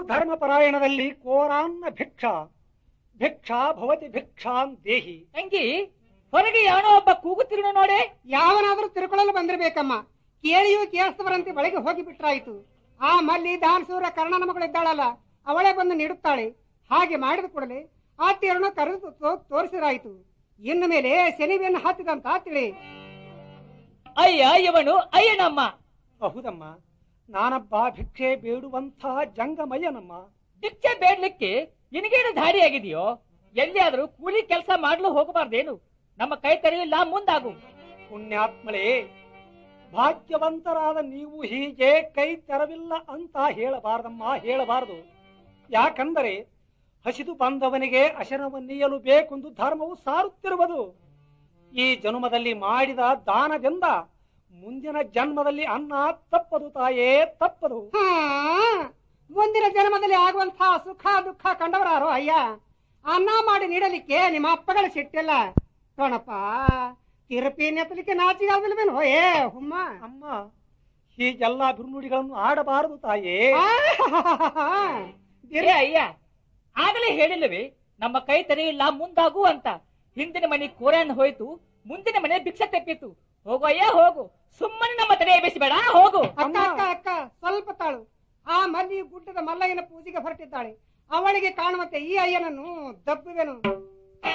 ಧರ್ಮಪರಾಯಣದಲ್ಲಿ ಕೋರಾನ್ನ ಭಿಕ್ಷಾ ಭಿಕ್ಷಾ ಭವತಿ ಭಿಕ್ಷಾಂ ದೇಹಿ ತಂಗಿ ಹೊರಗೆ ಯಾವನೋ ಒಬ್ಬ ಕೂಗುತ್ತಿರುನು ನೋಡೆ ಯಾವನಾದ್ರೂ ತಿಳ್ಕೊಳ್ಳಲು ಬಂದಿರ್ಬೇಕಮ್ಮ ಕೇಳಿಯೂ ಕೇಳಿಸ್ತವರಂತೆ ಒಳಗೆ ಹೋಗಿ ಬಿಟ್ರಾಯ್ತು ಆ ಮಲ್ಲಿ ದಾನಸೂರ ಕರ್ಣನ ಮಗಳಿದ್ದಾಳಲ್ಲ ಅವಳೇ ಬಂದು ನೀಡುತ್ತಾಳೆ ಹಾಗೆ ಮಾಡಿದ ಕೂಡಲೇ ಆ ತೇರನ್ನು ಕರೆದು ತೋ- ತೋರಿಸಿರಾಯ್ತು ಇನ್ನು ಮೇಲೆ ಶನಿವೆಯನ್ನು ಹತ್ತಿದಂತ ತಿಳಿ ಅಯ್ಯ ಇವನು ಅಯ್ಯನಮ್ಮ ಹೌದಮ್ಮ ನಾನಬ್ಬ ಭಿಕ್ಷೆ ಬೇಡುವಂತಹ ಜಂಗಮಯ್ಯನಮ್ಮ ಭಿಕ್ಷೆ ಬೇಡ್ಲಿಕ್ಕೆ ನಿನಗೇನು ದಾರಿ ಆಗಿದೆಯೋ ಎಲ್ಲಿಯಾದ್ರೂ ಕೂಲಿ ಕೆಲಸ ಮಾಡ್ಲು ಹೋಗಬಾರ್ದೇನು ನಮ್ಮ ಕೈ ತೆರೆಯಿಲ್ಲ ಮುಂದಾಗು ಪುಣ್ಯಾತ್ಮಳೇ ಭಾಗ್ಯವಂತರಾದ ನೀವು ಹೀಗೆ ಕೈ ತೆರವಿಲ್ಲ ಅಂತ ಹೇಳಬಾರದಮ್ಮ ಹೇಳಬಾರದು ಯಾಕಂದರೆ ಹಸಿದು ಬಂದವನಿಗೆ ಅಶನವನ್ನೀಯಲು ಬೇಕೆಂದು ಧರ್ಮವು ಸಾರುತ್ತಿರುವುದು ಈ ಜನ್ಮದಲ್ಲಿ ಮಾಡಿದ ದಾನದಿಂದ ಮುಂದಿನ ಜನ್ಮದಲ್ಲಿ ಅನ್ನ ತಪ್ಪದು ತಾಯೇ ತಪ್ಪದು ಹಾ ಮುಂದಿನ ಜನ್ಮದಲ್ಲಿ ಆಗುವಂತಹ ಸುಖ ದುಃಖ ಕಂಡವರಾರೋ ಅಯ್ಯ ಅನ್ನ ಮಾಡಿ ನೀಡಲಿಕ್ಕೆ ನಿಮ್ಮ ಅಪ್ಪಗಳ ಸಿಟ್ಟಿಲ್ಲ ನೋಡಪ್ಪ ತಿರುಪಿ ನೆತ್ತಲಿಕ್ಕೆ ನಾಚಿಗೆ ಆಗಲ್ವೇನೋ ಏ ಹುಮ್ಮ ಅಮ್ಮ ಹೀಗೆಲ್ಲ ಬಿರುನುಡಿಗಳನ್ನು ಆಡಬಾರದು ತಾಯೇ ಆಹಾಹಾಹಾ. ಏ ಅಯ್ಯ ಆಗಲೇ ಹೇಳಿಲ್ಲವೇ ನಮ್ಮ ಕೈ ತೆರೆಯಿಲ್ಲ ಮುಂದಾಗು ಅಂತ ಹಿಂದಿನ ಮನೆ ಕೋರನ್ ಹೋಯ್ತು ಮುಂದಿನ ಮನೆ ಭಿಕ್ಷೆ ತೆಪ್ಪಿತು ಹೋಗು ಅಯ್ಯ ಹೋಗು ಸುಮ್ಮನೆ ನಮ್ಮ ತಲೆ ಎಬ್ಬಿಸಬೇಡ ಹೋಗು ಅಕ್ಕ ಅಕ್ಕ ಅಕ್ಕ ಸ್ವಲ್ಪ ತಾಳು ಆ ಮಲ್ಲಿ ಗುಡ್ಡದ ಮಲ್ಲಯ್ಯನ ಪೂಜೆಗೆ ಹೊರಟಿದ್ದಾಳೆ ಅವಳಿಗೆ ಕಾಣುವಂತೆ ಈ ಅಯ್ಯನನ್ನು ದಬ್ಬುವೆನು